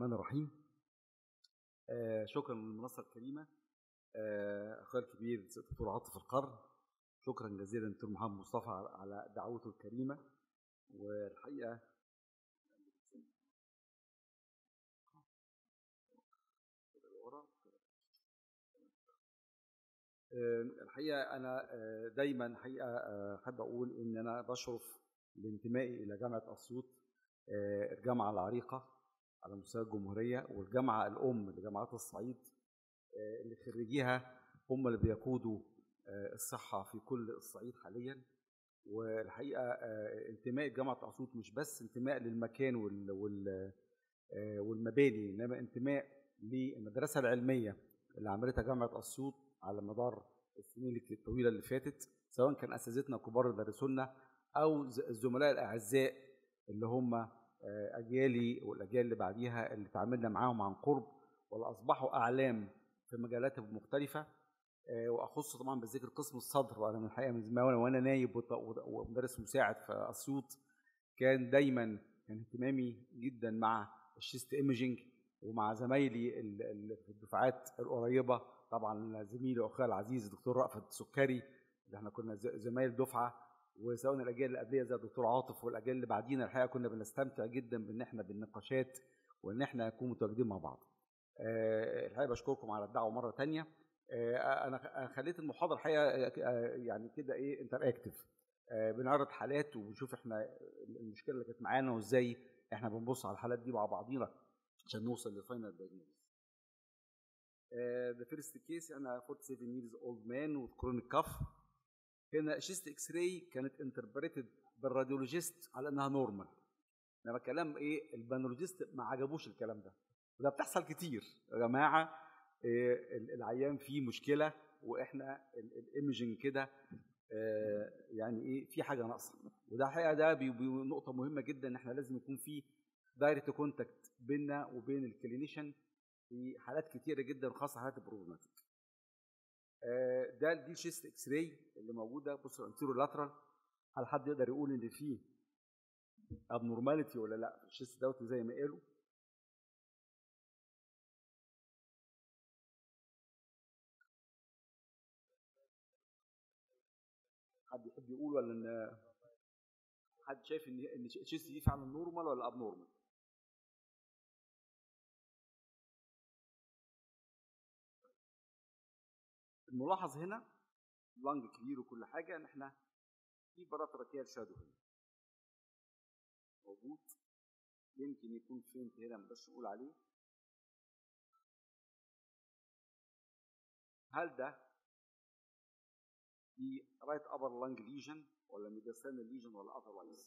الرحمن الرحيم آه شكرا للمنصة الكريمة آه أخويا الكبير الدكتور عاطف القرن شكرا جزيلا دكتور محمد مصطفى على دعوته الكريمة والحقيقة الحقيقة أنا دايما حقيقة أحب أقول إن أنا بشرف بانتمائي إلى جامعة أسيوط الجامعة العريقة على مستوى الجمهورية والجامعة الأم لجامعات الصعيد اللي خريجيها هم اللي بيقودوا الصحة في كل الصعيد حاليا والحقيقة انتماء جامعة أسيوط مش بس انتماء للمكان وال وال والمباني إنما انتماء للمدرسة العلمية اللي عملتها جامعة أسيوط على مدار السنين الطويلة اللي فاتت سواء كان أساتذتنا الكبار اللي درسوا لنا أو الزملاء الأعزاء اللي هم أجيالي والأجيال اللي بعديها اللي تعاملنا معاهم عن قرب واللي أصبحوا أعلام في مجالات مختلفة واخص طبعا بذكر قسم الصدر وانا من الحقيقه من زمان وانا نايب ومدرس مساعد في اسيوط كان دايما كان اهتمامي جدا مع الشيست ايمجنج ومع زمايلي في الدفعات القريبه طبعا زميلي واخويا العزيز الدكتور رأفت السكري اللي احنا كنا زمايل دفعه وسواء الاجيال اللي قبليه زي الدكتور عاطف والاجيال اللي بعدينا الحقيقه كنا بنستمتع جدا بان احنا بالنقاشات وان احنا نكون متواجدين مع بعض. الحقيقه بشكركم على الدعوه مره ثانيه. انا خليت المحاضره الحقيقه يعني كده ايه انتراكتيف بنعرض حالات وبنشوف احنا المشكله اللي كانت معانا وازاي احنا بنبص على الحالات دي مع بعضينا عشان نوصل للفاينل دايجنوز The first case انا 47 years old man with chronic cough هنا شيست اكس راي كانت انتربريتد بالراديولوجيست على انها نورمال انما كلام ايه البانولوجيست ما عجبوش الكلام ده وده بتحصل كتير يا جماعه العيان فيه مشكله واحنا الايمجنج كده يعني ايه في حاجه ناقصه وده الحقيقه ده نقطه مهمه جدا ان احنا لازم يكون في دايركت كونتاكت بيننا وبين الكلينيشن في حالات كتيره جدا خاصه حالات البروبلماتيك ده دي الشيست اكس راي اللي موجوده بص الانتيرو لاترال هل حد يقدر يقول ان فيه ابنورماليتي ولا لا في الشيست دوت زي ما قالوا حد يحب يقول ولا ان حد شايف ان ان الشيست دي فعلا نورمال ولا اب نورمال الملاحظ هنا لانج كبير وكل حاجه ان احنا في براتراكيال شادو هنا موجود يمكن يكون فينت هنا ما نقدرش نقول عليه هل ده دي رايت ابر لانج ليجن ولا ميديستانال ليجن ولا اذروايز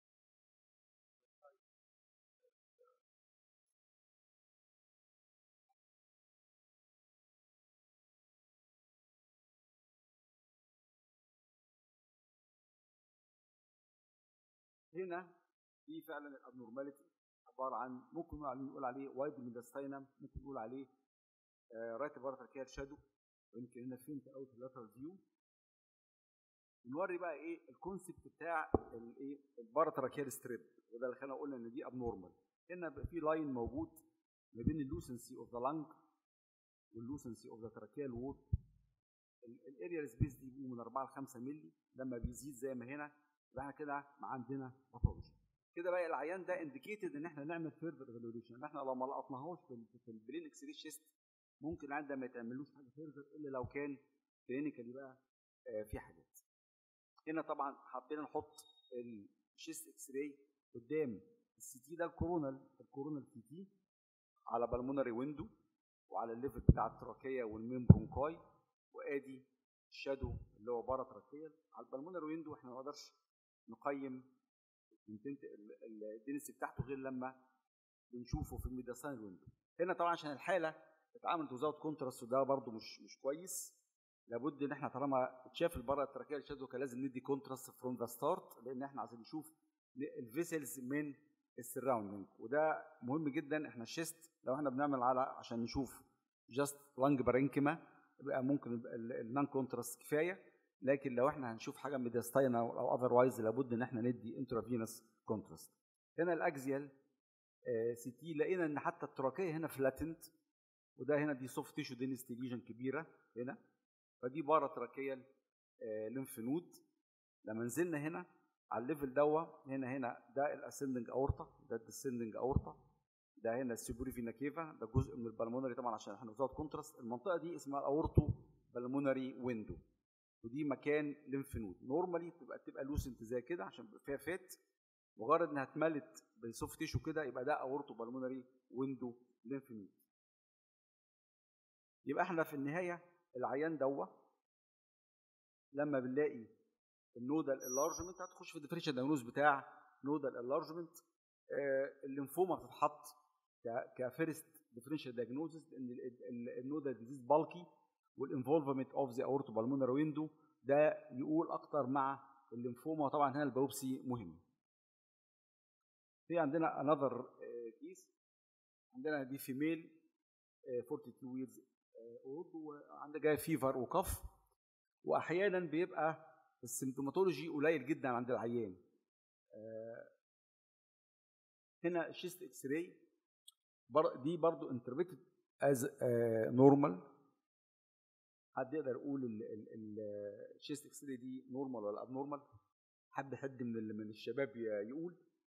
هنا في فعلا الابنورماليتي عباره عن ممكن نقول عليه نقول عليه وايد ميدستاينم ممكن نقول عليه رايت بارتراكيال شادو ويمكن هنا فينت اوت اللاترال فيو نوري بقى ايه الكونسبت بتاع الايه البارتراكيال ستريب وده اللي خلينا قلنا ان دي ابنورمال هنا بقى في لاين موجود ما بين اللوسنسي اوف ذا لانج واللوسنسي اوف ذا تراكيال وول الاريا سبيس دي من 4 ل 5 مللي لما بيزيد زي ما هنا يبقى احنا كده عندنا باثولوجي كده بقى العيان ده انديكيتد ان احنا نعمل فيرذر ايفالويشن احنا لو ما لقطناهوش في, في البرين اكس راي شيست ممكن العيان ده ما يتعملوش حاجه فيرذر الا لو كان كلينيكالي بقى آه في حاجات هنا طبعا حبينا نحط الشيست اكس راي قدام السي تي ده الكورونال الكورونال سي تي على بالمونري ويندو وعلى الليفل بتاع التراكيه والمين برونكاي وادي الشادو اللي هو بره تراكيال على البالمونري ويندو احنا ما نقدرش نقيم الدنسي بتاعته غير لما بنشوفه في الميداسان ويندو هنا طبعا عشان الحاله اتعملت وزاوت كونتراست وده برده مش مش كويس لابد ان احنا طالما اتشاف البره التراكيه الشادو كان لازم ندي كونتراست فروم ذا ستارت لان احنا عايزين نشوف الفيسلز من السراوندنج وده مهم جدا احنا الشيست لو احنا بنعمل على عشان نشوف جاست لانج بارينكما يبقى ممكن النان كونتراست كفايه لكن لو احنا هنشوف حاجه ميديستاينا او اذروايز لابد ان احنا ندي انترافينوس كونتراست هنا الاكزيال سي تي لقينا ان حتى التراكيه هنا فلاتنت وده هنا دي سوفت تيشو دينستي ليجن كبيره هنا فدي بارا تراكيه ليمف نود لما نزلنا هنا على الليفل دوا هنا هنا ده الاسندنج اورتا ده الديسندنج اورتا ده هنا السيبوري فينا كيفا ده جزء من البلمونري طبعا عشان احنا بنزود كونتراست المنطقه دي اسمها اورتو بالمونري ويندو ودي مكان ليمف نود نورمالي تبقى تبقى لوسنت زي كده عشان فيها فات مجرد انها اتملت بسوفت تيشو كده يبقى ده اورتو بالمونري ويندو ليمف نود يبقى احنا في النهايه العيان دوا لما بنلاقي النودال انلارجمنت هتخش في الديفرنشال دايجنوز بتاع نودال انلارجمنت الليمفوما بتتحط كفيرست ديفرنشال دايجنوزز لان النودال ديزيز بالكي والانفولفمنت اوف ذا اورتو بالمونري ويندو ده يقول اكتر مع الليمفوما وطبعا هنا البيوبسي مهم في عندنا انذر كيس عندنا دي فيميل 42 ييرز اولد وعندها جايه فيفر وكف واحيانا بيبقى السيمتوماتولوجي قليل جدا عند العيان هنا شيست اكس راي دي برضو انتربريتد از نورمال حد يقدر يقول الشيست اكس راي دي نورمال ولا اب نورمال حد حد من من الشباب يقول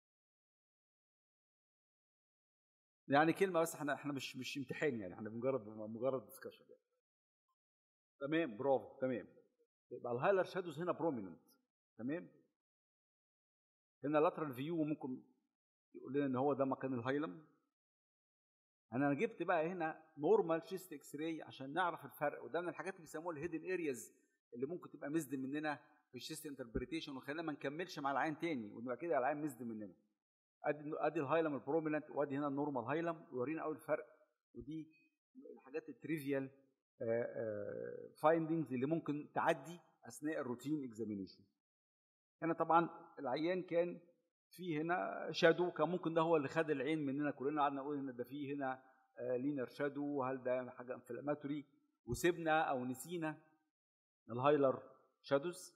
يعني كلمه بس احنا احنا مش مش امتحان يعني احنا مجرد مجرد ديسكشن يعني. تمام برافو تمام يبقى الهايلر شادوز هنا بروميننت تمام هنا لاترال فيو ممكن يقول لنا ان هو ده مكان الهايلم انا جبت بقى هنا نورمال شيست اكس راي عشان نعرف الفرق وده من الحاجات اللي بيسموها الهيدن ارياز اللي ممكن تبقى مزد مننا في الشيست انتربريتيشن وخلينا ما نكملش مع العين تاني ونبقى كده العين مزد مننا ادي ادي الهايلم البروميننت وادي هنا النورمال هايلم ويورينا قوي الفرق ودي الحاجات التريفيال فايندنجز اللي ممكن تعدي اثناء الروتين اكزامينيشن هنا طبعا العيان كان في هنا شادو كان ممكن ده هو اللي خد العين مننا كلنا قعدنا نقول ان ده في هنا لينر شادو هل ده حاجه انفلاماتوري وسيبنا او نسينا الهايلر شادوز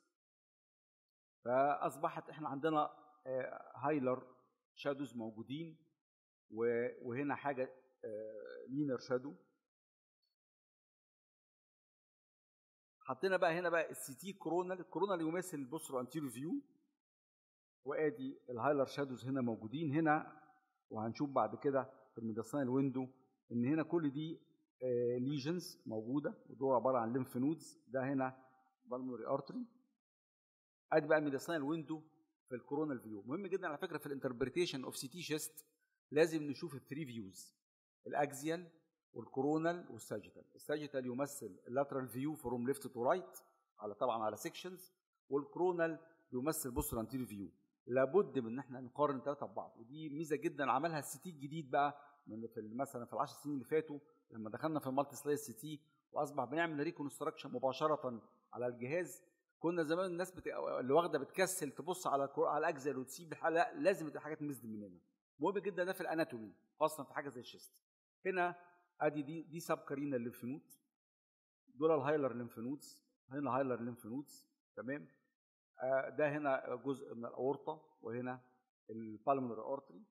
فاصبحت احنا عندنا هايلر شادوز موجودين وهنا حاجه لينر شادو حطينا بقى هنا بقى السي تي كورونال الكورونال يمثل البوسترو انتيريو فيو وادي الهايلر شادوز هنا موجودين هنا وهنشوف بعد كده في الميديساين ويندو ان هنا كل دي ليجنز موجوده ودول عباره عن ليمف نودز ده هنا بالموري ارتري ادي بقى الميديساين ويندو في الكورونال فيو مهم جدا على فكره في الانتربريتيشن اوف سي تي شيست لازم نشوف الثري فيوز الاكزيال والكورونال والساجيتال الساجيتال يمثل اللاترال فيو فروم ليفت تو رايت على طبعا على سيكشنز والكرونال بيمثل بوستر انتيريو فيو لابد من ان احنا نقارن الثلاثه ببعض ودي ميزه جدا عملها السي تي الجديد بقى من في مثلا في العشر سنين اللي فاتوا لما دخلنا في المالتي سلايس سي تي واصبح بنعمل ريكونستراكشن مباشره على الجهاز كنا زمان الناس بت... اللي واخده بتكسل تبص على الكر... على الاجزاء وتسيب الحاله لا لازم تبقى حاجات مزد مننا مهم جدا ده في الاناتومي خاصه في حاجه زي الشيست هنا ادي دي دي سب كارينا الليمف نود دول الهايلر ليمف نودز هنا هايلر ليمف نودز تمام آه ده هنا جزء من الاورطه وهنا البالمونري اورتري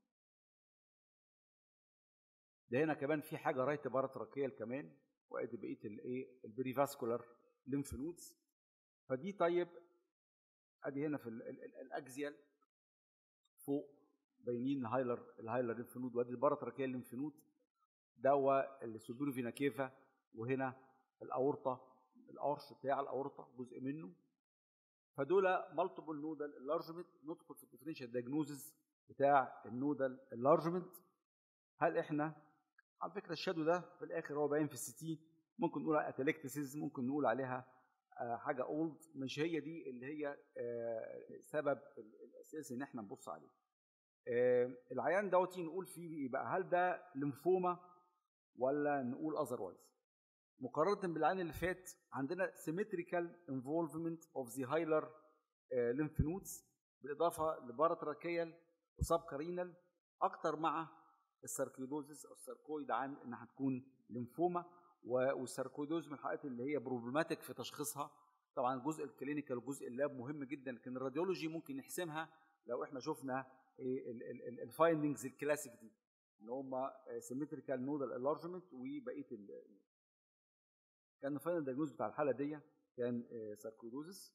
ده هنا كمان في حاجه رايت باراتراكيال كمان وادي بقيه الايه البريفاسكولار ليمف نودز فدي طيب ادي هنا في الاكزيال فوق باينين الهايلر الهايلر ليمف نود وادي الباراتراكيال ليمف نود ده هو السودوري فينا كيفا وهنا الاورطه الارش بتاع الاورطه جزء منه فدول مالتيبل نودال انلارجمنت ندخل في الديفرنشال دايجنوزز بتاع النودال انلارجمنت هل احنا على فكره الشادو ده في الاخر هو باين في السي تي ممكن نقول عليها اتلكتسيز ممكن نقول عليها حاجه اولد مش هي دي اللي هي سبب الاساسي ان احنا نبص عليه العيان دوت نقول فيه ايه بقى هل ده ليمفوما ولا نقول اذروايز مقارنه بالعين اللي فات عندنا symmetrical involvement of the hilar lymph nodes بالاضافه لباراتراكيال وسب كارينال اكتر مع الساركيدوزس او الساركويد عن انها هتكون ليمفوما والساركويدوز من الحالات اللي هي بروبلماتيك في تشخيصها طبعا الجزء الكلينيكال وجزء اللاب مهم جدا لكن الراديولوجي ممكن نحسمها لو احنا شفنا الفايندنجز الكلاسيك دي اللي هم سيمتريكال نودال انلارجمنت وبقيه ال كان الفاينل دايجنوز بتاع الحاله دي كان ساركويدوزس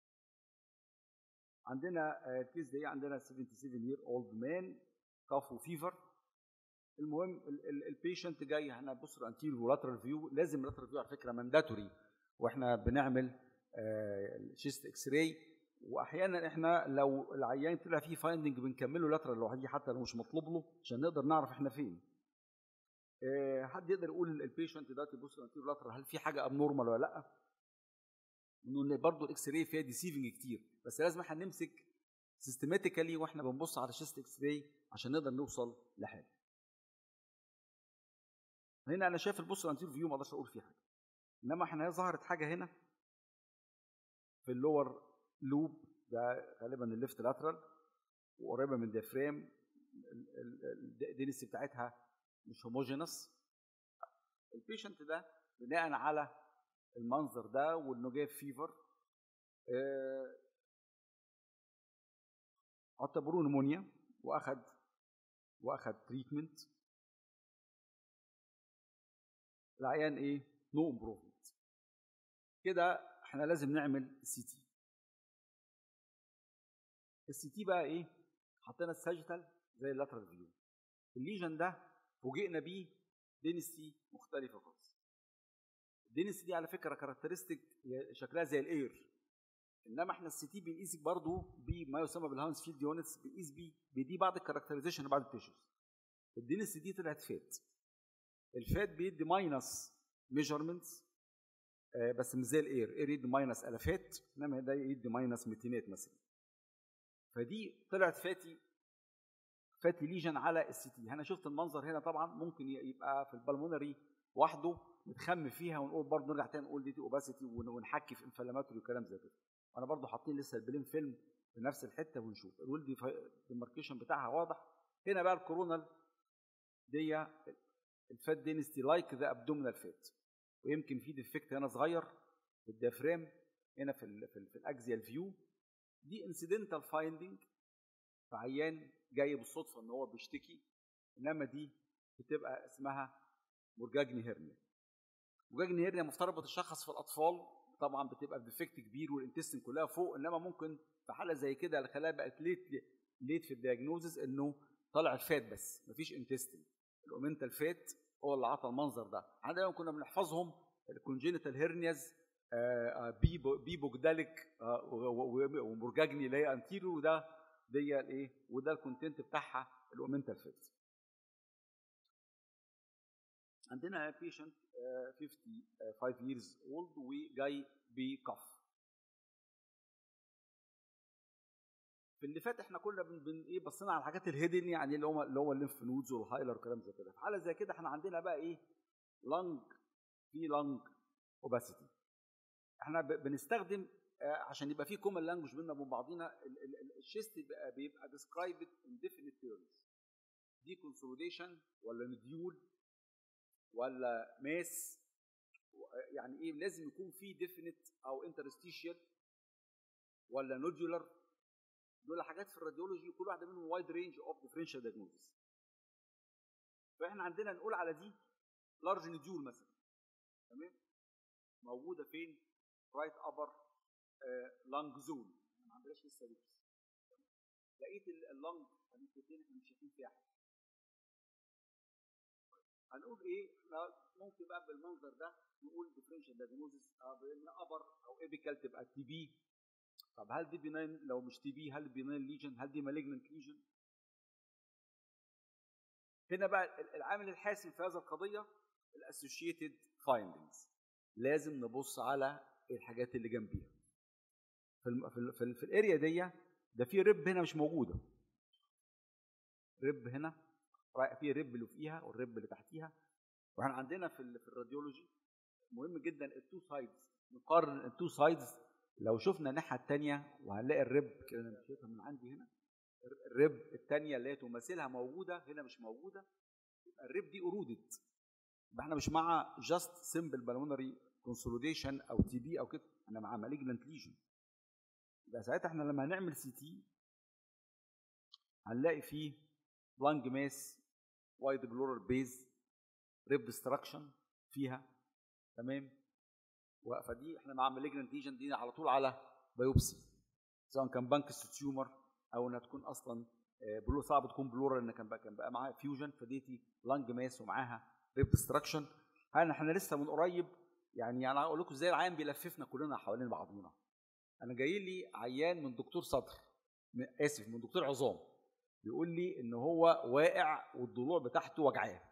عندنا الكيس دي عندنا 77 يير اولد مان كاف وفيفر المهم البيشنت جاي احنا بص الانتير ولاترال فيو لازم اللاترال فيو على فكره مانداتوري واحنا بنعمل شيست اكس راي واحيانا احنا لو العيان طلع فيه فايندنج بنكمله لاترال لوحده حتى لو مش مطلوب له عشان نقدر نعرف احنا فين اه حد يقدر يقول البيشنت دلوقتي بص الانتير لاترال هل في حاجه ابنورمال ولا لا انه برضه الاكس راي فيها ديسيفنج كتير بس لازم احنا نمسك سيستماتيكالي واحنا بنبص على شيست اكس راي عشان نقدر نوصل لحاجه هنا انا شايف البوست انتير فيو ما اقدرش اقول فيه حاجه انما احنا ظهرت حاجه هنا في اللور لوب ده غالبا الليفت لاترال وقريبه من الديافرام الدينسي بتاعتها مش هوموجينس البيشنت ده بناء على المنظر ده وانه جايب فيفر اعتبروه نمونيا واخد واخد تريتمنت العيان ايه نو امبروفمنت كده احنا لازم نعمل سي تي السي تي بقى ايه حطينا الساجيتال زي اللاترال فيو الليجن ده فوجئنا بيه دينستي مختلفه خالص الدينستي دي على فكره كاركترستيك شكلها زي الاير انما احنا السي تي بنقيس برضه بما يسمى بالهاونس فيلد يونتس بنقيس بيه بدي بعض الكاركترايزيشن بعض التيشوز الدينستي دي طلعت فات الفات بيدي ماينس ميجرمنتس آه بس مش زي الاير اير يدي ماينس الافات انما ده يدي ماينس ميتينات مثلا فدي طلعت فاتي فاتي ليجن على السي تي انا شفت المنظر هنا طبعا ممكن يبقى في البلمونري وحده متخم فيها ونقول برضه نرجع تاني نقول دي اوباسيتي ونحكي في انفلاماتوري وكلام زي كده انا برضه حاطين لسه البلين فيلم في نفس الحته ونشوف الولد الماركيشن بتاعها واضح هنا بقى الكورونال دي الفات دينستي لايك ذا ابدومينال فات ويمكن في ديفكت هنا صغير في الديافرام هنا في ال في, ال في الاكزيال فيو دي انسيدنتال فايندنج في عيان جاي بالصدفه ان هو بيشتكي انما دي بتبقى اسمها مرجاجني هيرنيا مرجاجني هيرنيا مفترض بتشخص في الاطفال طبعا بتبقى بديفكت كبير والانتستين كلها فوق انما ممكن في حاله زي كده الخلايا بقت ليت ليت في الدياجنوزز انه طلع الفات بس مفيش انتستين الاومنتال فات هو اللي عطى المنظر ده احنا دايما كنا بنحفظهم الكونجينيتال هيرنياز بيبو بيبوجداليك ومرجاجني اللي هي انتيرو وده دي الايه وده الكونتنت بتاعها الاومنتال فات عندنا بيشنت 55 years old وجاي بكف في اللي فات احنا كنا بن, بن ايه بصينا على الحاجات الهيدن يعني اللي هو اللي هو الليمف نودز والهايلر وكلام زي كده في حاله زي كده احنا عندنا بقى ايه لنج في لنج اوباسيتي احنا بنستخدم عشان يبقى في كومن لانجوج بيننا وبين بعضينا الشيست بيبقى بيبقى ديسكرايبد ان ديفينيت تيرمز دي كونسوليديشن ولا نديول ولا ماس يعني ايه لازم يكون في ديفينيت او انترستيشيال ولا نودولار دول حاجات في الراديولوجي كل واحده منهم وايد رينج اوف ديفرنشال دايجنوزس فاحنا عندنا نقول على دي لارج نديول مثلا تمام موجوده فين رايت ابر لانج زون ما عندناش لسه دي لقيت اللانج هنكتين احنا مش شايفين فيها حاجه هنقول ايه احنا ممكن بقى بالمنظر ده نقول ديفرنشال دايجنوزس ابر او ايبيكال تبقى تي بي طب هل دي بيناين لو مش تي بي هل بيناين ليجن هل دي مالجنت ليجن هنا بقى العامل الحاسم في هذه القضيه الاسوشيتد فايندنجز لازم نبص على الحاجات اللي جنبيها في الم... في, ال... في, ال... في الاريا دي ده في ريب هنا مش موجوده ريب هنا في ريب اللي فوقيها والريب اللي تحتيها واحنا عندنا في ال... في الراديولوجي مهم جدا التو سايدز نقارن التو سايدز لو شفنا الناحيه الثانيه وهنلاقي الريب كده انا شايفها من عندي هنا الريب الثانيه اللي هي تماثلها موجوده هنا مش موجوده يبقى الريب دي اورودد يبقى احنا مش مع جاست سمبل بالمونري كونسوليديشن او تي بي او كده احنا مع مالجنت ليجن يبقى ساعتها احنا لما هنعمل سي تي هنلاقي فيه لانج ماس وايد بلورال بيز ريب ديستراكشن فيها تمام فدي احنا مع مالجنت ليجن دي على طول على بايوبسي سواء كان بانكس تيومر او انها تكون اصلا بلو صعب تكون بلورال ان كان بقى كان بقى معاها فيوجن فديتي لانج ماس ومعاها ريب ديستراكشن احنا لسه من قريب يعني انا هقول لكم ازاي العيان بيلففنا كلنا حوالين بعضينا انا جاي لي عيان من دكتور صدر اسف من دكتور عظام بيقول لي ان هو واقع والضلوع بتاعته وجعاه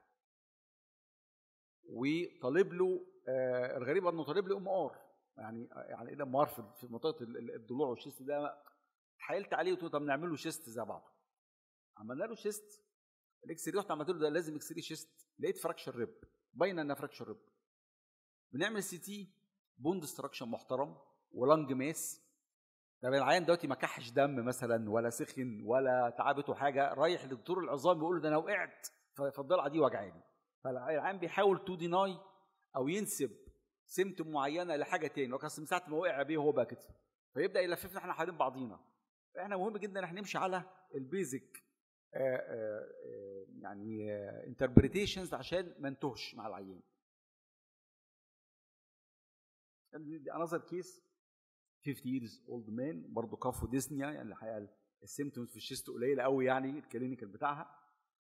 وطالب له آه الغريب انه طالب له ام ار يعني يعني ايه ام ار في منطقه الضلوع والشيست ده حايلت عليه وقلت له طب نعمل له شيست زي بعضه عملنا له شيست الاكس ري رحت عملت له ده لازم اكس ري شيست لقيت فراكشر ريب باينه انها فراكشر ريب بنعمل سي تي بون ديستراكشن محترم ولانج ماس طب العيان دلوقتي ما كحش دم مثلا ولا سخن ولا تعبته حاجه رايح لدكتور العظام بيقول له ده انا وقعت فالضلعه دي وجعاني فالعيان بيحاول تو ديناي او ينسب سمتم معينه لحاجه تاني لو كان من ساعه ما وقع بيه هو بقى كده فيبدا يلففنا احنا حوالين بعضينا فاحنا مهم جدا احنا نمشي على البيزك يعني انتربريتيشنز عشان ما نتوهش مع العيان انذر كيس 50 years old man برضه كافو ديسنيا يعني الحقيقه السيمتومز في الشيست قليله قوي يعني الكلينيكال بتاعها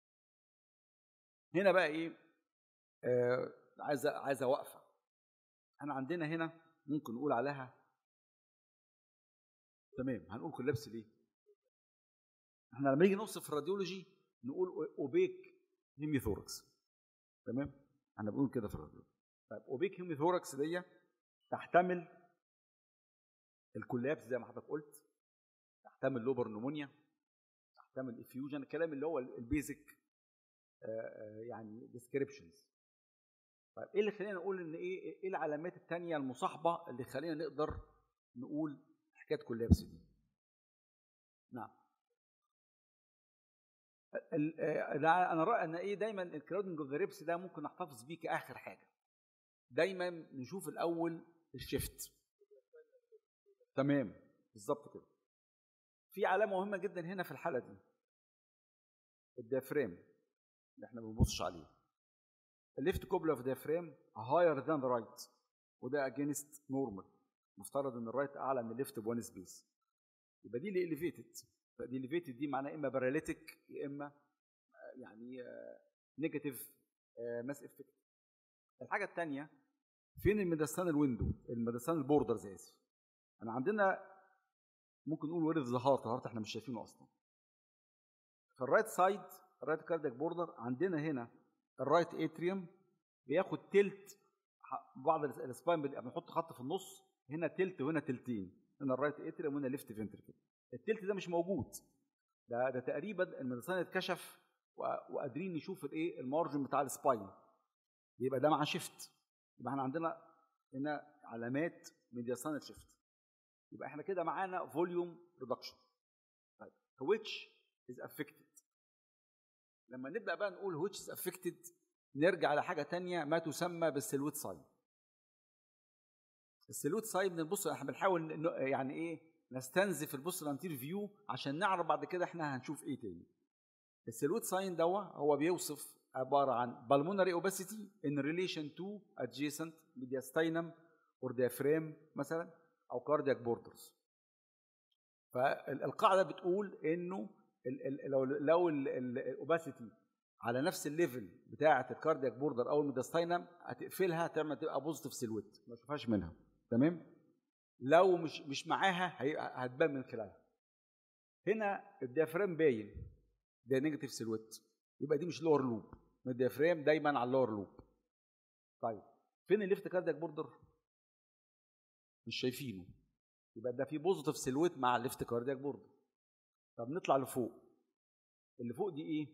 هنا بقى ايه آه عايزه عايزه واقفه احنا عندنا هنا ممكن نقول عليها تمام هنقول كولابس ليه احنا لما نيجي نوصف الراديولوجي نقول اوبيك هيميثوركس تمام احنا بنقول كده في الراديولوجي طيب اوبيك هيميثوركس دي تحتمل الكولابس زي ما حضرتك قلت تحتمل لوبر نمونيا تحتمل افيوجن الكلام اللي هو البيزك يعني ديسكريبشنز طيب ايه اللي خلينا نقول ان ايه ايه العلامات الثانيه المصاحبه اللي خلينا نقدر نقول حكايه كولابس دي نعم انا رايي ان ايه دايما الكراودنج اوف ذا ريبس ده ممكن نحتفظ بيه كاخر حاجه دايما نشوف الاول الشيفت تمام بالظبط كده في علامه مهمه جدا هنا في الحاله دي الديافرام اللي احنا ما بنبصش عليه الليفت كوبل اوف ديافرام هاير ذان ذا رايت وده اجينست نورمال مفترض ان الرايت اعلى من الليفت بوان سبيس يبقى دي اللي اليفيتد فدي اليفيتد دي معناها اما باراليتيك يا اما يعني نيجاتيف ماس افكت الحاجه الثانيه فين الميدستان ويندو الميدستان بوردرز اسف انا عندنا ممكن نقول ويرد ذا هارت الهارت احنا مش شايفينه اصلا في الرايت سايد الرايت كاردياك بوردر عندنا هنا الرايت اتريوم بياخد تلت بعض السباين بنحط خط في النص هنا تلت وهنا تلتين هنا الرايت اتريوم وهنا ليفت فنتركل التلت ده مش موجود ده ده تقريبا الميدسان اتكشف وقادرين نشوف الايه المارجن بتاع السباين يبقى ده مع شيفت يبقى احنا عندنا هنا علامات ميدياسان شيفت يبقى احنا كده معانا فوليوم ريدكشن طيب which is affected لما نبدا بقى نقول which is affected نرجع لحاجه تانية ما تسمى بالسلوت ساين السلوت ساين بنبص احنا بنحاول يعني ايه نستنزف البوست الانتير فيو عشان نعرف بعد كده احنا هنشوف ايه تاني السلوت ساين دوا هو بيوصف عباره عن بالمونري اوباسيتي ان ريليشن تو adjacent mediastinum or diaphragm مثلا او كاردياك بوردرز فالقاعده بتقول انه لو لو الاوباسيتي على نفس الليفل بتاعه الكاردياك بوردر او الميداستاينم هتقفلها تعمل تبقى بوزيتيف سيلويت ما تشوفهاش منها تمام لو مش مش معاها هتبان من خلالها هنا الديافرام باين ده نيجاتيف سيلويت يبقى دي مش لور لوب الديافرام دايما على اللور لوب طيب فين الليفت كاردياك بوردر مش شايفينه يبقى ده في بوزيتيف سيلويت مع الليفت كاردياك بوردر طب نطلع لفوق اللي فوق دي ايه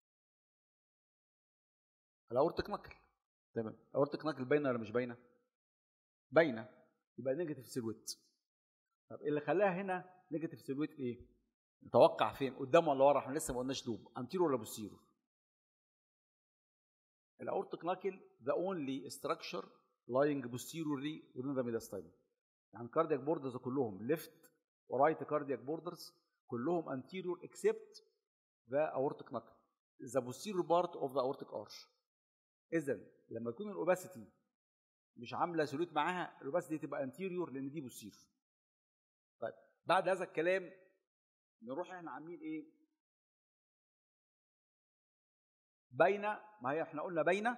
الاورتيك نكل تمام الاورتيك نكل باينه ولا مش باينه باينه يبقى نيجاتيف سيلويت طب اللي خلاها هنا نيجاتيف سيلويت ايه نتوقع فين قدام ولا ورا احنا لسه ما قلناش لوب انتيرو ولا بوستيرو الاورتيك ناكل ذا اونلي structure lying posteriorly within the mediastinum يعني كاردياك بوردرز كلهم ليفت ورايت كاردياك بوردرز كلهم anterior except the aortic knuckle the posterior part of the aortic arch اذا لما يكون الاوباسيتي مش عامله سوليت معاها الاوباسيتي تبقى انتيريور لان دي بوستيريور طيب بعد هذا الكلام نروح احنا عاملين ايه بين ما هي احنا قلنا بين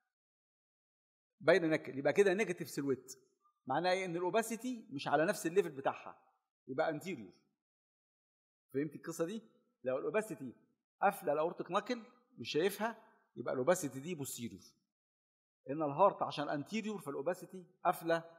بين نكل يبقى كده نيجاتيف سلويت معناها ايه ان الاوباسيتي مش على نفس الليفل بتاعها يبقى انتيريور فهمت القصه دي لو الاوباسيتي قافله الاورتيك نكل مش شايفها يبقى الاوباسيتي دي بوستيريور ان الهارت عشان انتيريور فالاوباسيتي قافله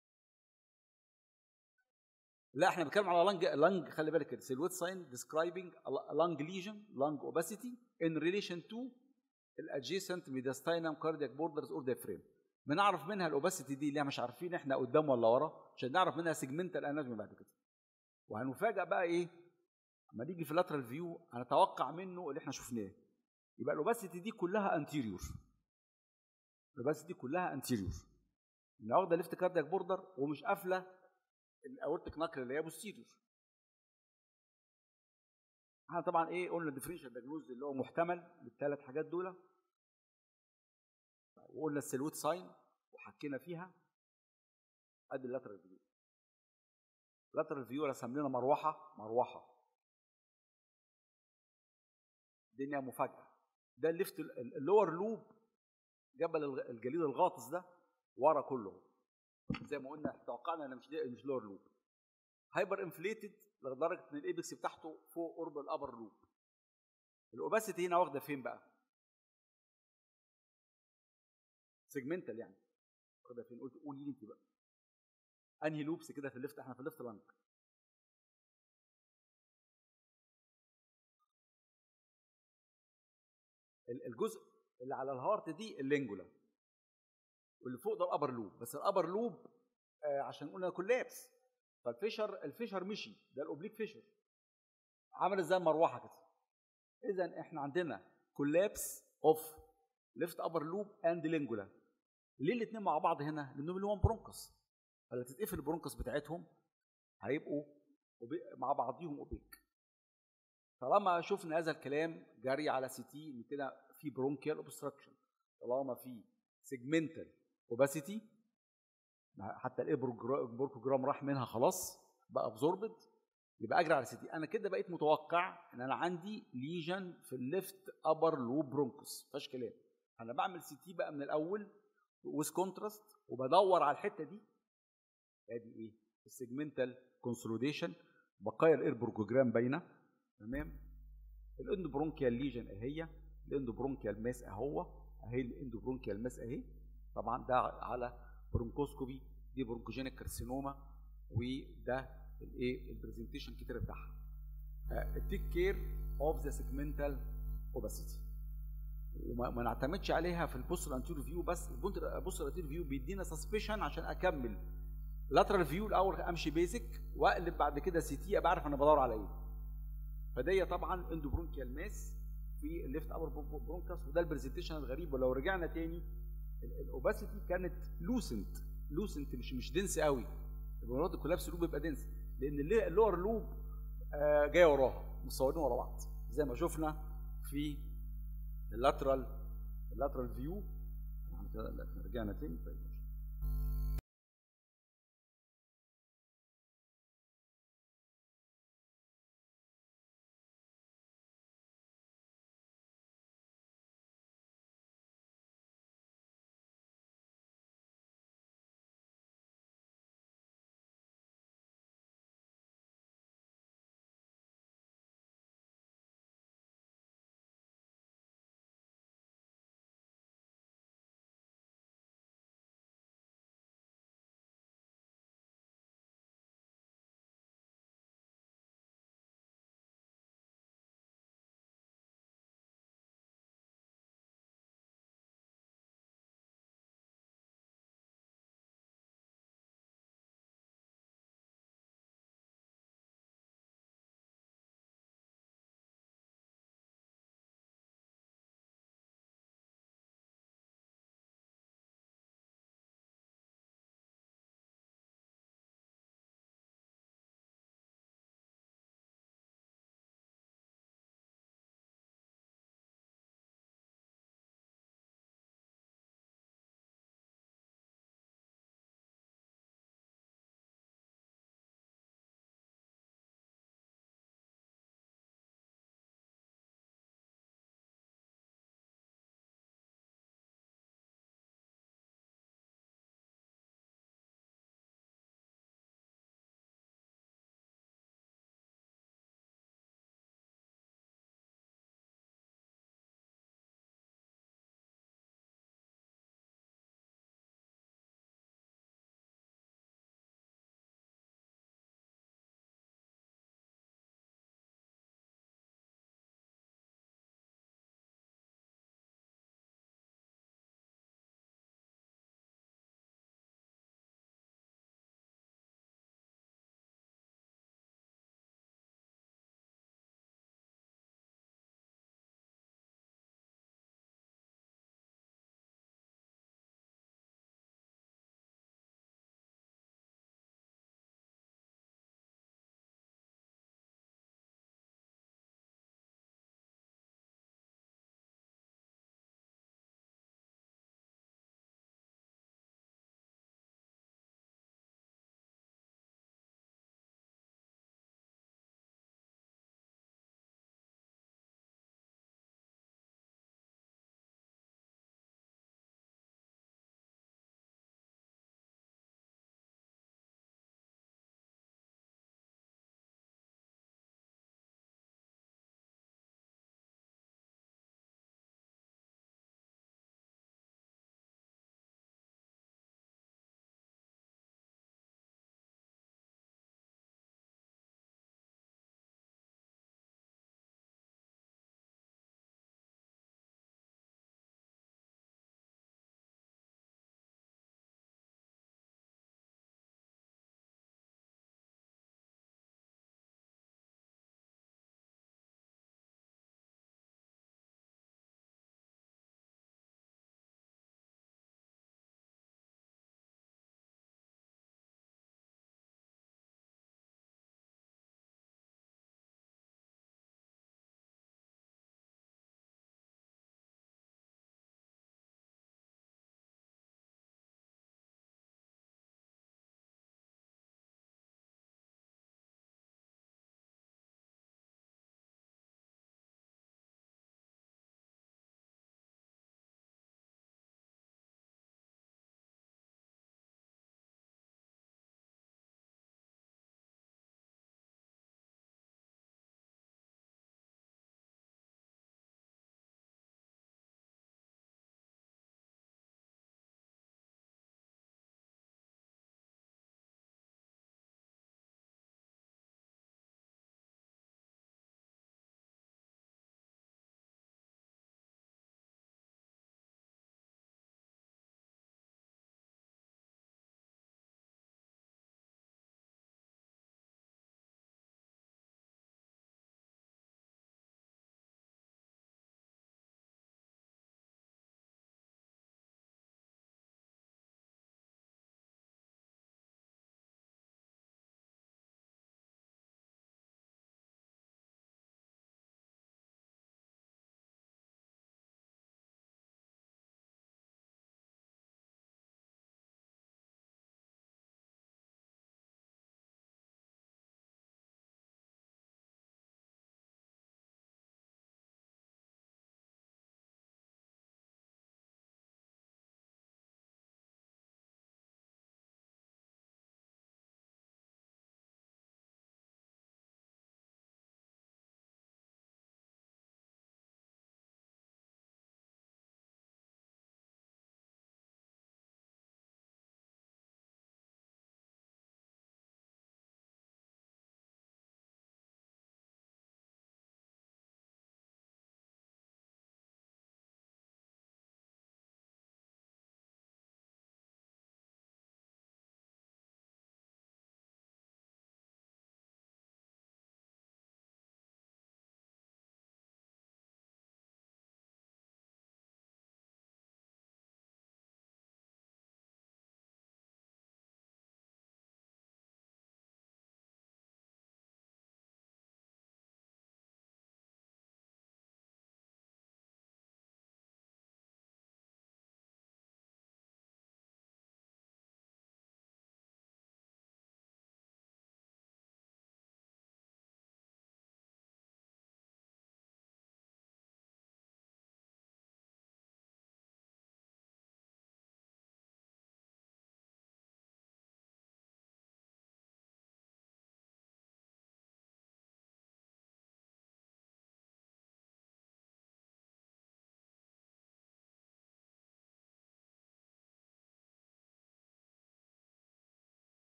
لا احنا بنتكلم على لانج لانج خلي بالك كده سيلويت ساين ديسكرايبنج لانج ليجن لانج اوباسيتي ان ريليشن تو الادجيسنت ميداستاينم كاردياك بوردرز اور ديفريم بنعرف منها الاوباسيتي دي اللي مش عارفين احنا قدام ولا ورا عشان نعرف منها سيجمنتال اناتومي بعد كده وهنفاجئ بقى ايه اما نيجي في اللاترال فيو هنتوقع منه اللي احنا شفناه يبقى الاوباسيتي دي كلها انتيريور الاوباسيتي دي كلها انتيريور ان واخده ليفت كاردياك بوردر ومش قافله الاورتيك نكر اللي هي بوستيريور احنا طبعا ايه قلنا الديفرنشال دايجنوز اللي هو محتمل للثلاث حاجات دول وقلنا السلوت ساين وحكينا فيها ادي اللاترال فيو اللاترال فيو رسم لنا مروحه مروحه الدنيا مفاجاه ده الليفت اللور لوب جبل الجليد الغاطس ده ورا كله زي ما قلنا توقعنا ان مش مش لور لوب هايبر انفليتد لدرجه ان الايبكس بتاعته فوق قرب الابر لوب الاوباسيتي هنا واخده فين بقى سيجمنتال يعني واخده فين قلت قولي لي انت بقى انهي لوبس كده في الليفت احنا في الليفت لانج الجزء اللي على الهارت دي اللينجولا واللي فوق ده الابر لوب بس الابر لوب آه عشان قلنا كولابس فالفيشر الفيشر مشي ده الاوبليك فيشر عمل زي المروحه كده اذا احنا عندنا كولابس اوف ليفت ابر لوب اند لينجولا ليه الاثنين مع بعض هنا؟ لانهم اللي هم برونكس فلما تتقفل البرونكس بتاعتهم هيبقوا مع بعضيهم اوبيك طالما شفنا هذا الكلام جري على سي تي ان كده في برونكيال اوبستراكشن طالما في سيجمنتال اوباسيتي حتى البوركوجرام راح منها خلاص بقى ابزوربد يبقى اجري على سي تي انا كده بقيت متوقع ان انا عندي ليجن في الليفت ابر لوب برونكوس مفيهاش كلام انا بعمل سي تي بقى من الاول ويز كونتراست وبدور على الحته دي ادي ايه السيجمنتال كونسوليديشن بقايا الاير برونكوجرام باينه تمام الاندوبرونكيال ليجن اهي الاندوبرونكيال ماس اهو اهي الاندوبرونكيال ماس اهي طبعا ده على برونكوسكوبي دي برونكوجينيك كارسينوما وده الايه البرزنتيشن كتير بتاعها تيك كير اوف ذا سيجمنتال اوباسيتي وما نعتمدش عليها في البوستر انتيريور فيو بس البوستر انتيريور فيو بيدينا سسبشن عشان اكمل لاترال فيو الاول امشي بيزك واقلب بعد كده سي تي ابقى عارف انا بدور على ايه فدي طبعا اندوبرونكيال ماس في الليفت ابر برونكاس وده البرزنتيشن الغريب ولو رجعنا تاني الاوباسيتي كانت لوسنت لوسنت مش مش دنس قوي المرات الكولابس لوب بيبقى دنس لان اللور لوب آه جايه وراها مصورين ورا بعض زي ما شفنا في اللاترال اللاترال فيو رجعنا تاني طيب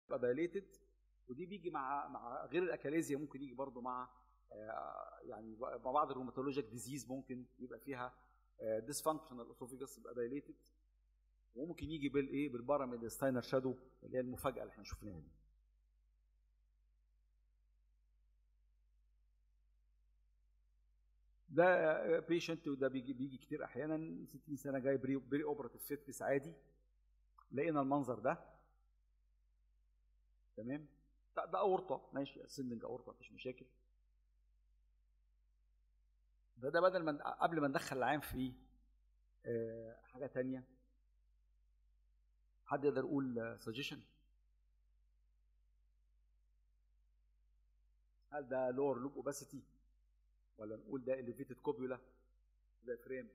يبقى دايليتد ودي بيجي مع مع غير الاكاليزيا ممكن يجي برضو مع آه، يعني مع بعض الروماتولوجيك ديزيز ممكن يبقى فيها ديسفانكشنال اسوفيجاس يبقى دايليتد وممكن يجي بالايه بالباراميدستاينر شادو اللي هي المفاجاه اللي احنا شفناها دي ده بيشنت وده بيجي بيجي كتير احيانا 60 سنه جاي بري, بري اوبراتيف فيتنس عادي لقينا المنظر ده تمام ده, ده اورطه ماشي سندنج اورطه مفيش مشاكل ده ده بدل ما قبل ما ندخل العام في آه، حاجه تانية حد يقدر يقول سجيشن هل ده لور لوب اوباسيتي ولا نقول ده elevated كوبيولا diaphragm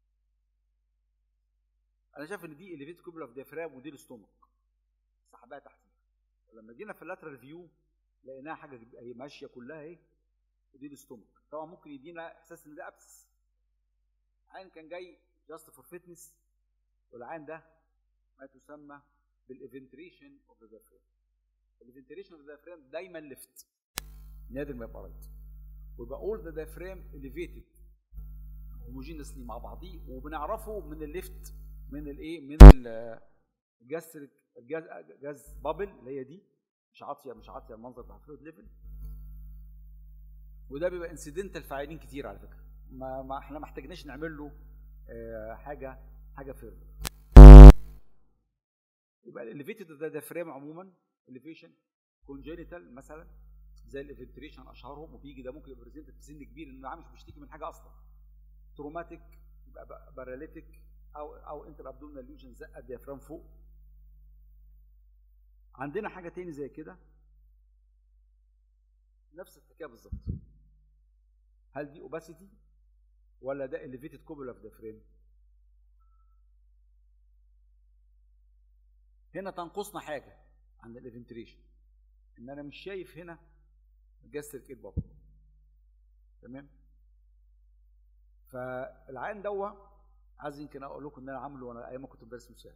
انا شايف ان دي elevated كوبيولا في diaphragm ودي الاستومك سحبها تحتيها ولما جينا في اللاترال فيو لقيناها حاجه هي ماشيه كلها اهي ودي الاستومك طبعا ممكن يدينا احساس ان ده ابسس عين كان جاي جاست فور فيتنس والعين ده ما تسمى بالايفنتريشن اوف ذا diaphragm الايفنتريشن اوف ذا diaphragm دايما ليفت نادر ما يبقى رايت ويبقى all the diaphragm elevated homogeneously مع بعضيه وبنعرفه من الليفت من الايه من الجاستريك الجاز جاز بابل اللي هي دي مش عاطيه مش عاطيه المنظر بتاع الفلويد ليفل وده بيبقى انسيدنتال في عيانين كتير على فكره ما, ما احنا ما احتاجناش نعمل له آه، حاجه حاجه فيرم يبقى الاليفيتد ده ديافرام عموما اليفيشن كونجينيتال مثلا زي الافنتريشن اشهرهم وبيجي ده ممكن يبقى بريزنت في سن كبير انه عامل مش بيشتكي من حاجه اصلا تروماتيك يبقى باراليتيك او او انتر ابدومينال ليجن زق الديافرام فوق عندنا حاجه تاني زي كده نفس الحكايه بالظبط هل دي اوباسيتي ولا ده elevated كوبولا في ديافرام هنا تنقصنا حاجه عن الافنتريشن ان انا مش شايف هنا الجاستريك ايد بابل تمام فالعين دوا عايز يمكن اقول لكم ان انا عامله وانا ايام ما كنت بدرس مساعد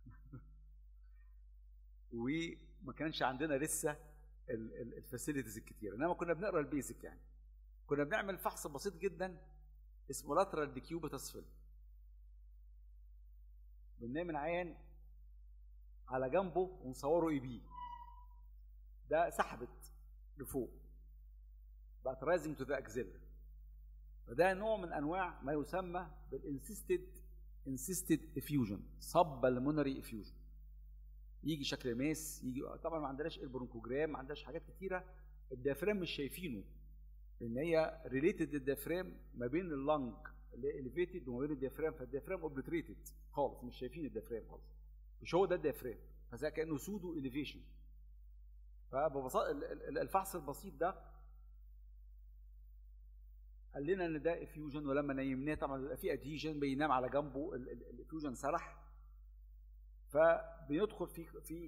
وما كانش عندنا لسه الفاسيلتيز الكتير انما كنا بنقرا البيزك يعني كنا بنعمل فحص بسيط جدا اسمه لاترال ديكيوبيتاس فيلم بنعمل عيان على جنبه ونصوره اي بي ده سحبت لفوق بقت رايزنج تو ذا اكزيلا فده نوع من انواع ما يسمى بالانسيستد انسيستد افيوجن صب بالمونري افيوجن يجي شكل ماس يجي طبعا ما عندناش البرونكوجرام ما عندناش حاجات كتيره الديافرام مش شايفينه لان هي ريليتد الديافرام ما بين اللنج اللي هي اليفيتد وما بين الديافرام فالديافرام اوبليتريتد خالص مش شايفين الديافرام خالص مش هو ده الديافرام فزي كانه سودو اليفيشن فببساطه الفحص البسيط ده قال لنا ان ده افيوجن ولما نيمناه طبعا بيبقى في ادهيجن بينام على جنبه الافيوجن سرح فبندخل في في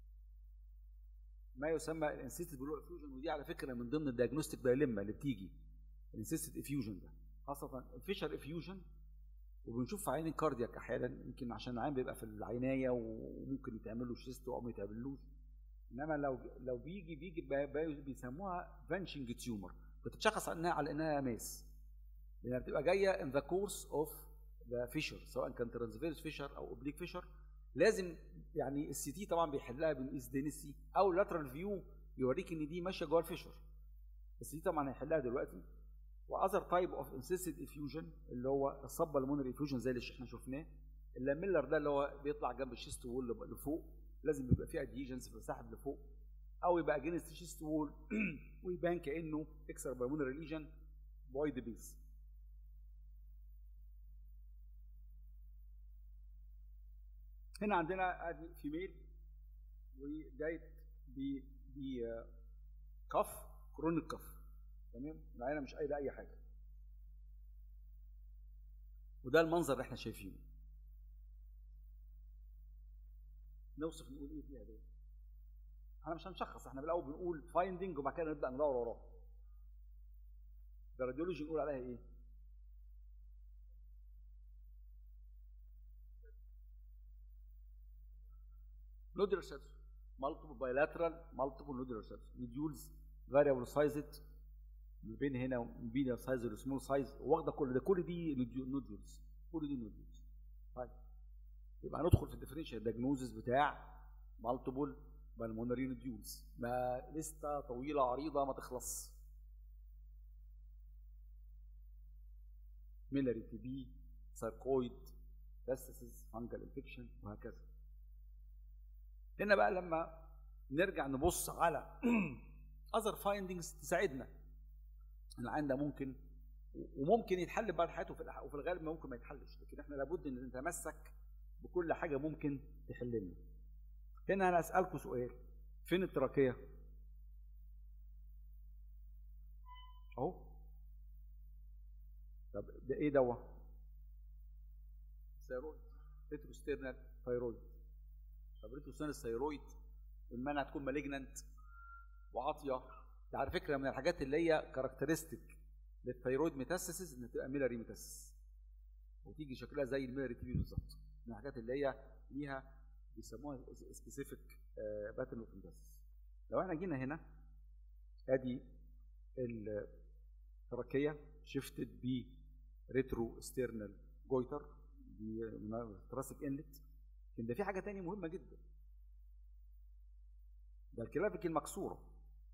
ما يسمى الانسيستد بلو افيوجن ودي على فكره من ضمن الدياجنوستيك دايلما اللي بتيجي الانسيستد افيوجن ده خاصه الفيشر افيوجن وبنشوف في عين الكاردياك احيانا يمكن عشان العين بيبقى في العنايه وممكن يتعمل له شيست او ما يتعملوش انما لو لو بيجي بيجي بيسموها فانشنج تيومر بتتشخص عنها على انها ماس لانها بتبقى جايه ان ذا كورس اوف ذا فيشر سواء كان ترانسفيرس فيشر او اوبليك فيشر لازم يعني السي تي طبعا بيحلها بنقيس دينسي او لاترال فيو يوريك ان دي ماشيه جوه الفيشر السي تي طبعا هيحلها دلوقتي واذر تايب اوف انسيستد افيوجن اللي هو الصب المونري افيوجن زي اللي احنا شفناه اللاميلر ده اللي هو بيطلع جنب الشيست وول لفوق لازم يبقى فيه ادهيجنز بيسحب لفوق او يبقى اجينست الشيست وول ويبان كانه اكسر بالمونري ليجن وايد بيز هنا عندنا ادي فيميل وجايت ب ب كف كرونيك كف تمام العينه مش قايله اي حاجه وده المنظر اللي احنا شايفينه نوصف نقول ايه فيها دي احنا مش هنشخص احنا بالاول بنقول فايندنج وبعد كده نبدا ندور وراه ده راديولوجي نقول عليها ايه نودر ساتس مالتيبل بايلاترال مالتيبل نودولار سيلز نوديولز فاريبل سايزد من بين هنا ومن بين سايز والسمول سايز واخده كل ده كل دي نوديولز كل دي نوديولز طيب يبقى هندخل في الديفرنشال دياجنوزس بتاع مالتيبل بالمونري نوديولز ما لسته طويله عريضه ما تخلص ميلاري تي بي ساركويد تستسز فانجل انفكشن وهكذا هنا بقى لما نرجع نبص على اذر فايندنجز تساعدنا العين ده ممكن وممكن يتحل بعد حياته في وفي الغالب ممكن ما يتحلش لكن احنا لابد ان نتمسك بكل حاجه ممكن تحلنا هنا انا اسالكم سؤال فين التراكيه اهو طب ده ايه دوا ثيرويد ريتروستيرنال ثيرويد طب ريتروستيرنال ثيرويد المنع تكون مالجننت وعاطيه ده على فكره من الحاجات اللي هي كاركترستيك للثيرويد ميتاسيسز ان تبقى ميلاري ميتاسيس وتيجي شكلها زي الميلاري تي بي بالظبط من الحاجات اللي هي ليها بيسموها سبيسيفيك باترن اوف ميتاسيس لو احنا جينا هنا ادي التركيه شفتت ب ريترو ستيرنال جويتر تراسيك انلت لكن ده في حاجه تانية مهمه جدا ده الكلافيك المكسوره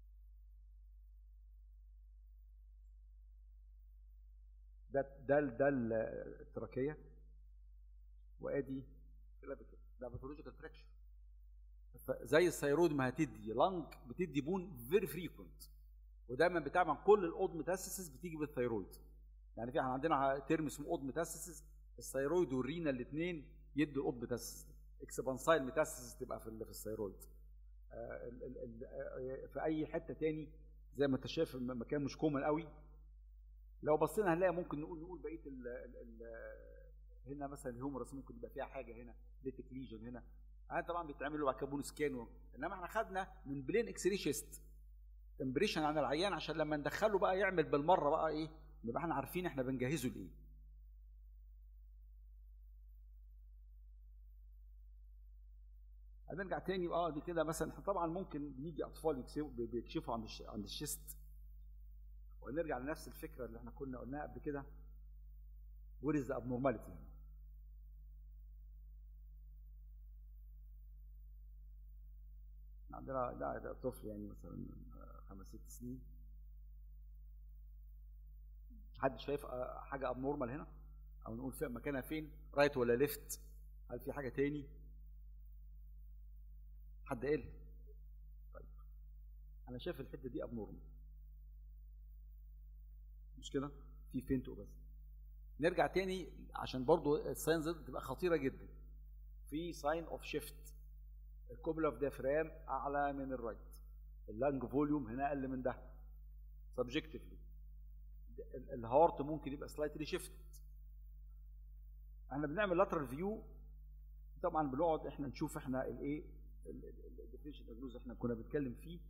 ده ده ده التراكيه وادي كلافيكل ده باثولوجيكال فراكشر زي الثيرويد ما هتدي لانج بتدي بون فيري فريكونت ودايما بتعمل كل الاود ميتاسيسز بتيجي بالثيرويد يعني في احنا عندنا ترم اسمه اود ميتاسيسز الثيرويد والرينا الاثنين يدوا الاود ميتاسيسز اكسبانسايل ميتاسيسز تبقى في في الثيرويد في اي حته تاني زي ما انت شايف المكان مش كومن قوي لو بصينا هنلاقي ممكن نقول نقول بقيه ال ال هنا مثلا الهيومرس ممكن يبقى فيها حاجه هنا ليتك ليجن هنا هذا طبعا بيتعمل له بعد كابون سكان انما احنا خدنا من بلين اكس ري شيست امبريشن عن العيان عشان لما ندخله بقى يعمل بالمره بقى ايه نبقى احنا عارفين احنا بنجهزه لايه هنرجع تاني اه دي كده مثلا احنا طبعا ممكن يجي اطفال بيكشفوا عند عند الشيست ونرجع لنفس الفكره اللي احنا كنا قلناها قبل كده what is the abnormality عندنا ده, ده طفل يعني مثلا خمس ست سنين حد شايف حاجه ابنورمال هنا او نقول فين مكانها فين رايت ولا ليفت هل في حاجه تاني حد قال طيب انا شايف الحته دي ابنورمال مش كده في فينت بس نرجع تاني عشان برضو الساينز تبقى خطيره جدا في ساين اوف شيفت الكوبل اوف ديافرام اعلى من الرايت اللانج فوليوم هنا اقل من ده سبجكتيفلي الهارت ممكن يبقى سلايتلي شيفت احنا بنعمل لاترال فيو طبعا بنقعد احنا نشوف احنا الايه الديفينيشن دياجنوز احنا كنا بنتكلم فيه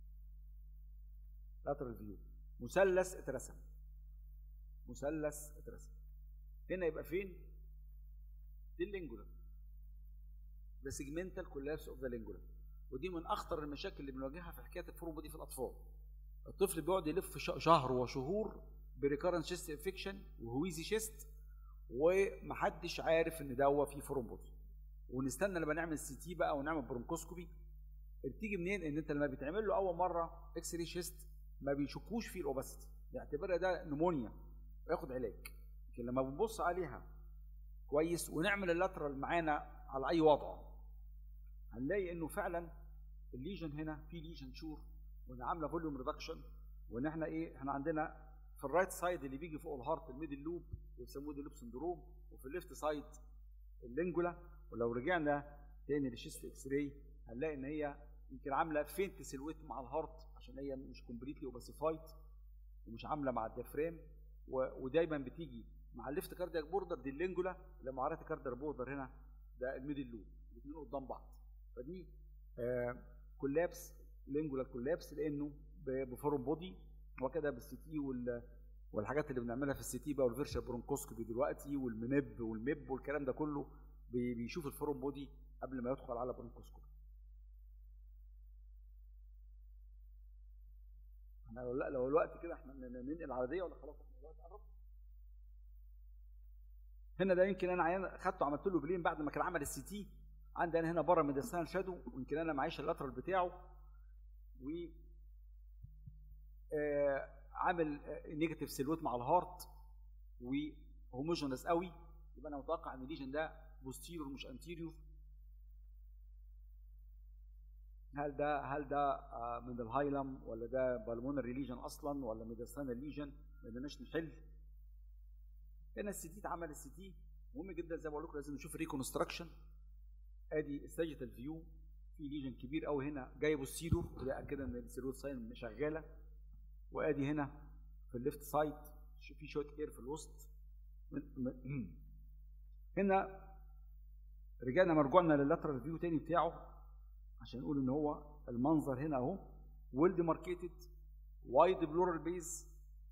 لاترال فيو مثلث اترسم مثلث اترسم هنا يبقى فين دي اللينجولا ده سيجمنتال كولابس اوف ذا لينجولا ودي من اخطر المشاكل اللي بنواجهها في حكايه الفروم دي في الاطفال الطفل بيقعد يلف شهر وشهور بريكارنت شيست انفكشن وهويزي شيست ومحدش عارف ان ده فيه فرومبودي ونستنى لما نعمل سي تي بقى ونعمل برونكوسكوبي بتيجي منين ان انت لما بيتعمل له اول مره اكس راي شيست ما بيشوفوش فيه الاوباسيتي يعتبرها ده نمونيا وياخد علاج لكن لما بنبص عليها كويس ونعمل اللاترال معانا على اي وضع هنلاقي انه فعلا الليجن هنا في ليجن شور وان عامله فوليوم ريدكشن وان احنا ايه احنا عندنا في الرايت سايد اللي بيجي فوق الهارت الميدل لوب بيسموه لوب سندروم وفي الليفت سايد اللينجولا ولو رجعنا تاني للشيست اكس راي هنلاقي ان هي يمكن عامله فينت سيلويت مع الهارت عشان هي مش كومبليتلي اوباسيفايد ومش عامله مع الديافرام ودايما بتيجي مع الليفت كاردياك بوردر دي اللينجولا اللي مع الرايت كاردياك بوردر هنا ده الميدل لوب الاثنين قدام بعض فدي آه كولابس لينجولا كولابس لانه بفورم بودي وكده بالسي تي والحاجات اللي بنعملها في السي تي بقى والفيرشال برونكوسكوبي دلوقتي والمنب والميب والكلام ده كله بيشوف الفورم بودي قبل ما يدخل على برونكوسكوبي احنا لو لا لو الوقت كده احنا ننقل العربيه ولا خلاص الوقت قرب هنا ده يمكن انا عيان خدته عملت له بلين بعد ما كان عمل السي تي عندي انا هنا بره ميديسنال شادو ويمكن انا معيش اللاترال بتاعه و آه عامل نيجاتيف سيلوت مع الهارت وهوموجينس قوي يبقى انا متوقع ان الليجن ده بوستيريور مش انتيريور هل ده هل ده من الهايلم ولا ده بالمونري ليجن اصلا ولا ميديسنال ليجن ما قدرناش نحل هنا السي تي اتعمل السي تي مهم جدا زي ما بقول لكم لازم نشوف ريكونستراكشن ادي الساجيتال فيو في ليجن كبير قوي هنا جاي بوستيريور وده اكد ان السيروت ساين شغاله وادي هنا في الليفت سايد في شويه اير في الوسط هنا رجعنا مرجوعنا لللاترال فيو تاني بتاعه عشان نقول ان هو المنظر هنا اهو ويل ديماركيتد وايد بلورال بيز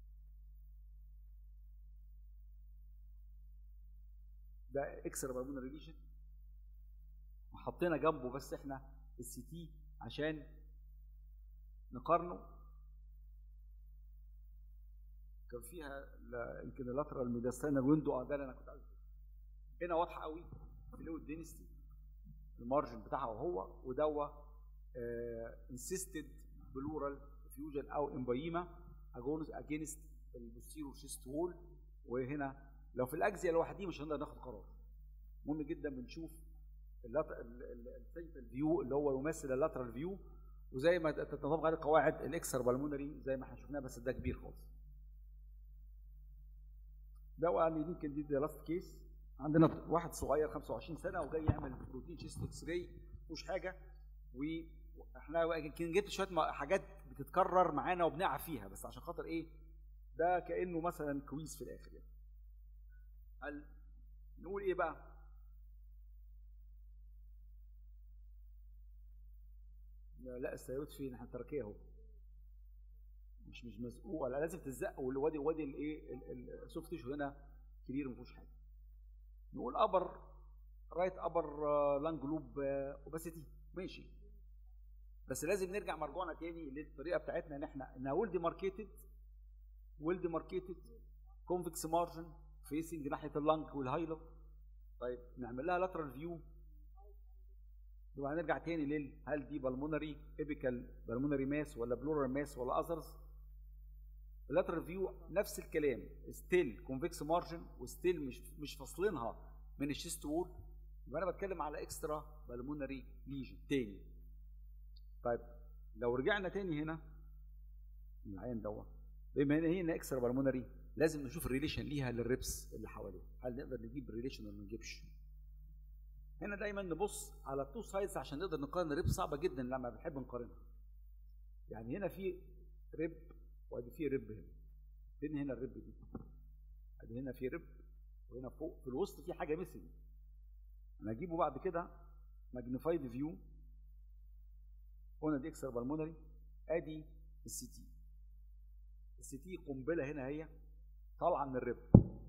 ده اكسترا بالمونري ليجن وحطينا جنبه بس احنا السي تي عشان نقارنه كان فيها يمكن اللاترال ميداستانال ويندو اه ده اللي انا كنت عايزه هنا واضحه قوي فلويد دينستي المارجن بتاعها وهو ودوا انسيستد بلورال فيوجن او امبايما اجينست البوستيرو شيست وول وهنا لو في الاجزاء لوحدي مش هنقدر ناخد قرار مهم جدا بنشوف السيجنال فيو اللي هو يمثل اللاترال فيو وزي ما تتطابق عليه قواعد الاكسر بالمونري زي ما احنا شفناه بس ده كبير خالص ده قال لي يمكن دي لاست كيس عندنا واحد صغير 25 سنه وجاي يعمل بروتين شيست اكس راي مفيهوش حاجه واحنا يمكن جبت شويه حاجات بتتكرر معانا وبنقع فيها بس عشان خاطر ايه ده كانه مثلا كويز في الاخر يعني هل نقول ايه بقى لا السيوت فين احنا تركيه اهو مش مش مزقوق ولا لازم تزق والوادي وادي الايه السوفت تيشو هنا كبير ما فيهوش حاجه نقول ابر رايت ابر لانج لوب اوباسيتي ماشي بس لازم نرجع مرجوعنا تاني للطريقه بتاعتنا ان احنا انها ويل ديماركيتد ويل ديماركيتد كونفكس مارجن فيسنج ناحيه اللانج والهايلو طيب نعمل لها لاترال فيو يبقى هنرجع تاني لل هل دي بالمونري ايبيكال بالمونري ماس ولا بلورال ماس ولا اذرز اللاترال فيو نفس الكلام ستيل كونفكس مارجن وستيل مش مش فاصلينها من الشيست وول يبقى انا بتكلم على اكسترا بالمونري ليجن تاني طيب لو رجعنا تاني هنا العين دوت بما ان هي اكسترا بالمونري لازم نشوف الريليشن ليها للريبس اللي حواليها هل نقدر نجيب ريليشن ولا ما نجيبش هنا دايما نبص على التو سايدز عشان نقدر نقارن الريب صعبه جدا لما بنحب نقارنها يعني هنا في ريب وادي في ريب هنا فين هنا الريب دي ادي هنا في ريب وهنا فوق في الوسط في حاجه مثل انا اجيبه بعد كده ماجنيفايد فيو هنا دي اكسر بالمونري ادي السي تي السي تي قنبله هنا هي طالعه من الريب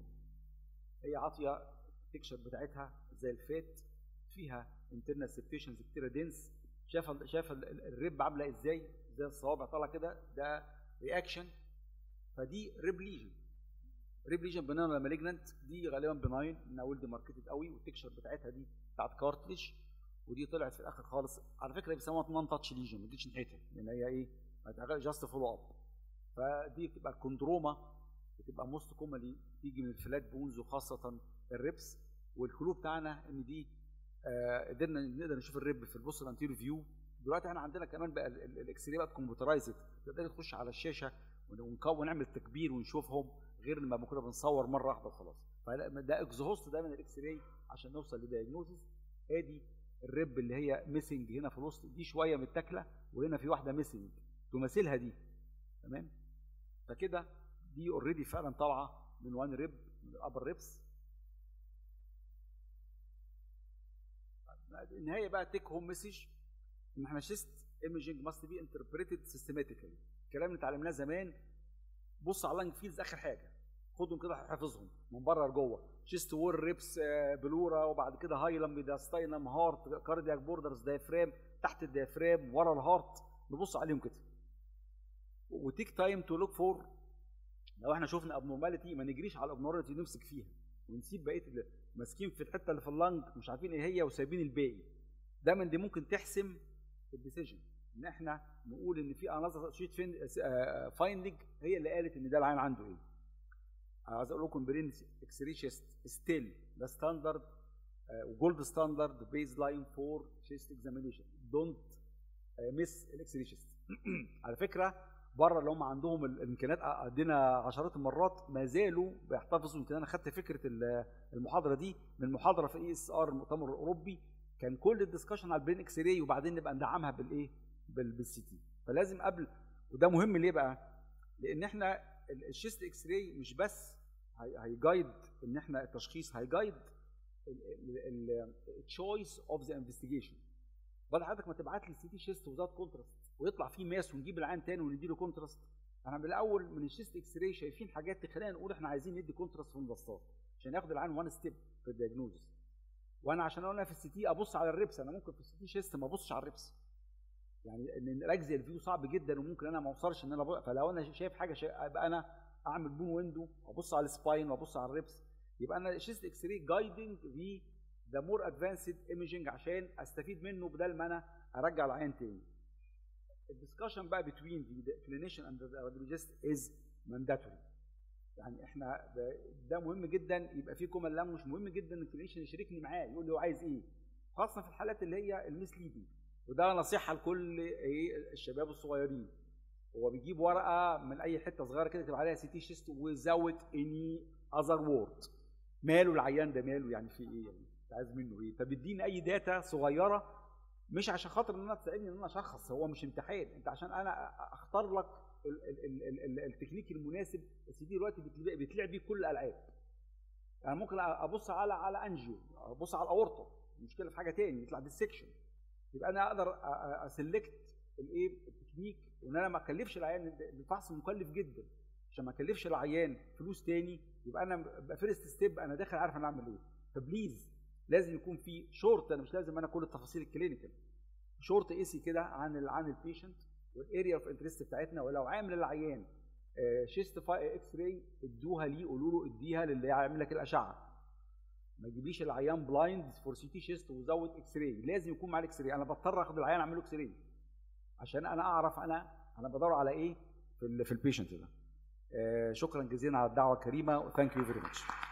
هي عاطيه التكشر بتاعتها زي الفات فيها انترنال سبتيشنز كتيره دنس شاف شاف الريب عامله ازاي زي الصوابع طالعه كده ده رياكشن فدي ريب ليجن ريب ليجن بناين ولا مالجنانت دي غالبا بناين انها ولد ماركتد قوي والتكشر بتاعتها دي بتاعت كارتلج ودي طلعت في الاخر خالص على فكره بيسموها نون تاتش ليجن ما تجيش ناحيتها لان هي ايه جاست فولو اب فدي بتبقى الكوندروما بتبقى موست كومالي تيجي من الفلات بونز وخاصه الريبس والكلو بتاعنا ان دي قدرنا آه نقدر نشوف الريب في البوست الانتيريو فيو دلوقتي احنا عندنا كمان بقى الاكس راي بقت كمبيوترايزد تقدر تخش على الشاشه ونكون ونعمل تكبير ونشوفهم غير لما كنا بنصور مره واحده وخلاص فده اكزهوست ده من الاكس راي عشان نوصل لدايجنوزس ادي الريب اللي هي ميسنج هنا في الوسط دي شويه متاكله وهنا في واحده ميسنج تماثلها دي تمام فكده دي اوريدي فعلا طالعه من وان ريب من الابر ريبس النهايه بقى تيك هوم مسج ان احنا شيست ايمجنج ماست بي انتربريتد سيستماتيكالي الكلام اللي اتعلمناه زمان بص على اللانج فيلز اخر حاجه خدهم كده حافظهم من بره لجوه شيست وور ريبس بلورا وبعد كده هايلم ميداستاينم هارت كاردياك بوردرز دايفرام تحت الديافرام ورا الهارت نبص عليهم كده وتيك تايم تو لوك فور لو احنا شفنا ابنورماليتي ما نجريش على الابنورماليتي نمسك فيها ونسيب بقيه اللي ماسكين في الحته اللي في اللنج مش عارفين ايه هي وسايبين الباقي ده من دي ممكن تحسم الديسيجن ان احنا نقول ان في انذر شيت فايندنج هي اللي قالت ان ده العين عنده ايه عايز اقول لكم برين اكس راي شيست ستيل ده ستاندرد وجولد ستاندرد بيز لاين فور شيست اكزامينيشن دونت مس الاكس راي شيست على فكره بره اللي هم عندهم الامكانيات ادينا عشرات المرات ما زالوا بيحتفظوا يمكن انا خدت فكره المحاضره دي من محاضره في اي اس ار المؤتمر الاوروبي كان كل الدسكشن على البرين اكس راي وبعدين نبقى ندعمها بالايه بالسي تي فلازم قبل وده مهم ليه بقى لان احنا الشيست اكس راي مش بس هيجايد ان احنا التشخيص هيجايد التشويس اوف ذا انفستيجيشن بدل حضرتك ما تبعت لي سي تي شيست وزاد كونتراست ويطلع فيه ماس ونجيب العين تاني ونديله كونتراست احنا من الاول من الشيست اكس راي شايفين حاجات تخلينا نقول احنا عايزين ندي كونتراست في المبسطات عشان ياخد العين وان ستيب في الدياجنوزس وانا عشان انا في السي تي ابص على الريبس انا ممكن في السي تي شيست ما ابصش على الريبس يعني ان ركز الفيو صعب جدا وممكن انا ما اوصلش ان انا بق... فلو انا شايف حاجه شا... يبقى انا اعمل بون ويندو وابص على السباين وابص على الريبس يبقى انا شيست اكس راي جايدنج في ذا مور ادفانسد ايمجنج عشان استفيد منه بدل ما انا ارجع العين تاني الدسكشن بقى between the clinician and the radiologist is mandatory يعني احنا ده مهم جدا يبقى في كومن لانجوج مهم جدا ان الكلينيشن يشاركني معاه يقول لي هو عايز ايه خاصه في الحالات اللي هي المسليدنج وده نصيحه لكل ايه الشباب الصغيرين هو بيجيب ورقه من اي حته صغيره كده يكتب عليها سي تي شيست وزاوت اني اذر وورد ماله العيان ده ماله يعني في ايه يعني عايز منه ايه فبيديني اي داتا صغيره مش عشان خاطر ان انا تساعدني ان انا اشخص هو مش امتحان انت عشان انا اختار لك ال ال ال ال التكنيك المناسب السي دي دلوقتي بيتلعب بيه كل الالعاب يعني ممكن ابص على على انجيو ابص على الاورطه المشكله في حاجه تاني يطلع ديسكشن يبقى انا اقدر اسلكت الايه التكنيك وان انا ما اكلفش العيان الفحص مكلف جدا عشان ما اكلفش العيان فلوس تاني يبقى انا فيرست ستيب انا داخل عارف انا اعمل ايه فبليز لازم يكون في شورت انا مش لازم انا كل التفاصيل الكلينيكال شورت ايسي كده عن ال عن البيشنت والاريا اوف انترست بتاعتنا ولو عامل العيان شيست اكس راي ادوها ليه قولوا له اديها للي يعمل لك الاشعه ما تجيبليش العيان بلايند فور سي تي شيست وزود اكس راي لازم يكون معاه اكس راي انا بضطر اخد العيان اعمل له اكس راي عشان انا اعرف انا انا بدور على ايه في ال في البيشنت ده شكرا جزيلا على الدعوه الكريمه ثانك يو فيري ماتش